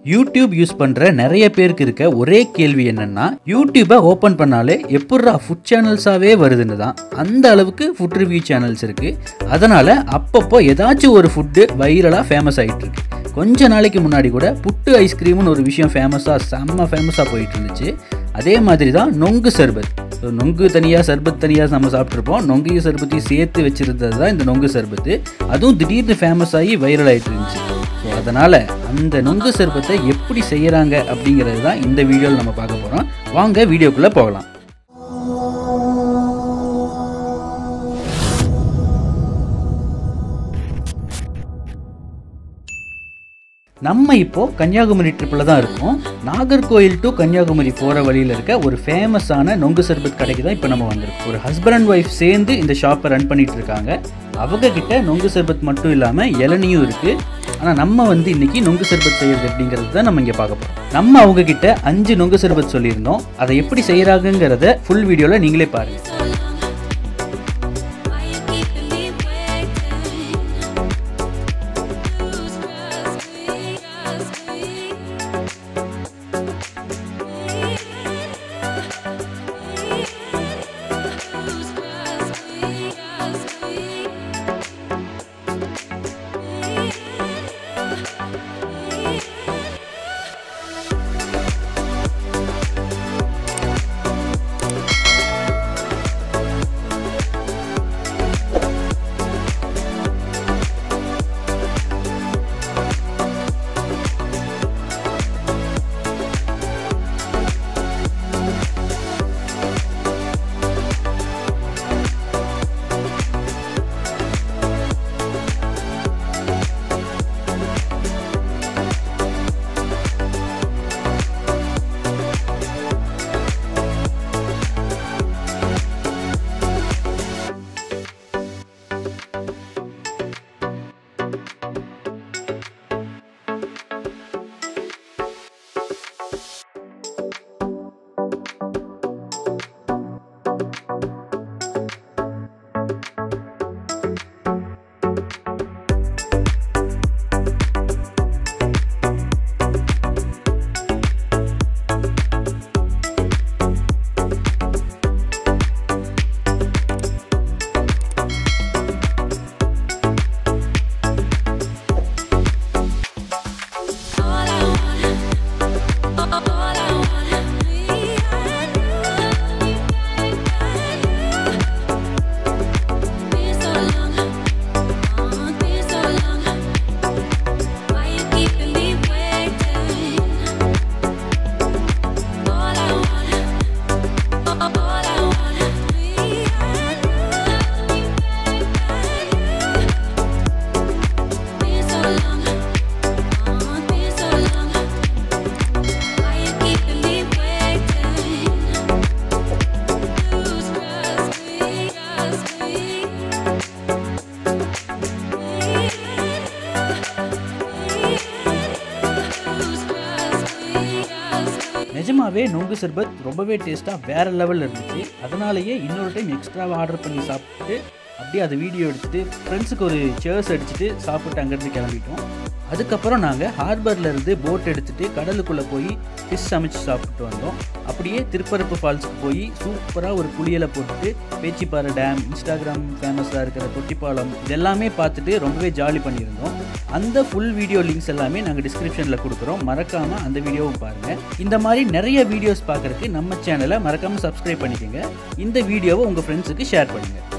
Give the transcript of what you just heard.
YouTube use பண்ணுற நிறைய பேருக்கு இருக்க ஒரே கேள்வி என்னன்னா யூடியூப்பை ஓப்பன் பண்ணாலே எப்பட்றா ஃபுட் சேனல்ஸாகவே வருதுன்னு தான் அந்த அளவுக்கு ஃபுட் ரிவ்யூ சேனல்ஸ் இருக்குது அதனால் அப்பப்போ ஏதாச்சும் ஒரு ஃபுட்டு வைரலாக ஃபேமஸ் ஆகிட்டு இருக்கு கொஞ்ச நாளைக்கு முன்னாடி கூட புட்டு ஐஸ்கிரீம்னு ஒரு விஷயம் ஃபேமஸாக செம்ம ஃபேமஸாக போயிட்டு இருந்துச்சு அதே மாதிரி தான் நொங்கு சர்பத் ஸோ நொங்கு தனியாக சர்பத் தனியாக நம்ம சாப்பிட்ருப்போம் நொங்கையும் சர்பத்தையும் சேர்த்து வச்சுருந்தது தான் இந்த நொங்கு சர்பத்து அதுவும் திடீர்னு ஃபேமஸ் ஆகி வைரல் ஆகிட்டு இருந்துச்சு ஸோ அதனால் அந்த நொங்கு சர்பத்தை எப்படி செய்கிறாங்க அப்படிங்கிறது தான் இந்த வீடியோவில் நம்ம பார்க்க போகிறோம் வாங்க வீடியோக்குள்ளே போகலாம் நம்ம இப்போ கன்னியாகுமரி ட்ரிப்பில் தான் இருக்கோம் நாகர்கோயில் டு கன்னியாகுமரி போகிற வழியில் இருக்க ஒரு ஃபேமஸான நொங்கு சர்பத் கடைக்கு தான் இப்போ நம்ம வந்திருக்கோம் ஒரு ஹஸ்பண்ட் அண்ட் ஒய்ஃப் சேர்ந்து இந்த ஷாப்பை ரன் பண்ணிட்டு இருக்காங்க அவங்க கிட்ட நொங்கு சர்பத் மட்டும் இல்லாமல் இளநியும் இருக்குது ஆனால் நம்ம வந்து இன்னைக்கு நொங்கு சர்பத் செய்யறது எப்படிங்கிறது தான் நம்ம இங்கே பார்க்க போகிறோம் நம்ம அவங்க கிட்ட அஞ்சு நொங்கு சர்பத் சொல்லியிருந்தோம் அதை எப்படி செய்கிறாங்கங்கிறத ஃபுல் வீடியோவில் நீங்களே பாருங்கள் Why you keeping me waiting? Lose trust me, trust me. Lose trust me, trust me. All I want, all I want, me and you, been so long, oh, been so long. Why you keeping me waiting? All I want, all I want, me and you, been so long. Oh, been so long. Why you keeping me waiting? Lose trust me, trust me. Lose trust me, trust me. நிஜமாவே நொங்கு சர்பத் ரொம்பவே டேஸ்ட்டாக வேற லெவலில் இருந்துச்சு அதனாலேயே இன்னொரு time எக்ஸ்ட்ராவாக ஆர்டர் பண்ணி சாப்பிட்டு அப்படியே அதை வீடியோ எடுத்துட்டு ஃப்ரெண்ட்ஸுக்கு ஒரு சேர்ஸ் அடிச்சுட்டு சாப்பிட்டு அங்கேருந்து கிளம்பிட்டோம் அதுக்கப்புறம் நாங்கள் ஹார்பர்ல இருந்து போட் எடுத்துட்டு கடலுக்குள்ளே போய் ஃபிஷ் சமைச்சு சாப்பிட்டு வந்தோம் அப்படியே திருப்பரப்பு ஃபால்ஸுக்கு போய் சூப்பராக ஒரு குளியலை போட்டுட்டு பேச்சிப்பாறை டேம் இன்ஸ்டாகிராம் ஃபேமஸாக இருக்கிற தொட்டிப்பாலம் இதெல்லாமே பார்த்துட்டு ரொம்பவே ஜாலி பண்ணியிருந்தோம் அந்த ஃபுல் வீடியோ லிங்க்ஸ் எல்லாமே நாங்கள் டிஸ்கிரிப்ஷனில் கொடுக்குறோம் மறக்காமல் அந்த வீடியோவும் பாருங்கள் இந்த மாதிரி நிறைய வீடியோஸ் பார்க்குறதுக்கு நம்ம சேனலை மறக்காமல் சப்ஸ்கிரைப் பண்ணிக்கோங்க இந்த வீடியோவை உங்கள் ஃப்ரெண்ட்ஸுக்கு ஷேர் பண்ணுங்கள்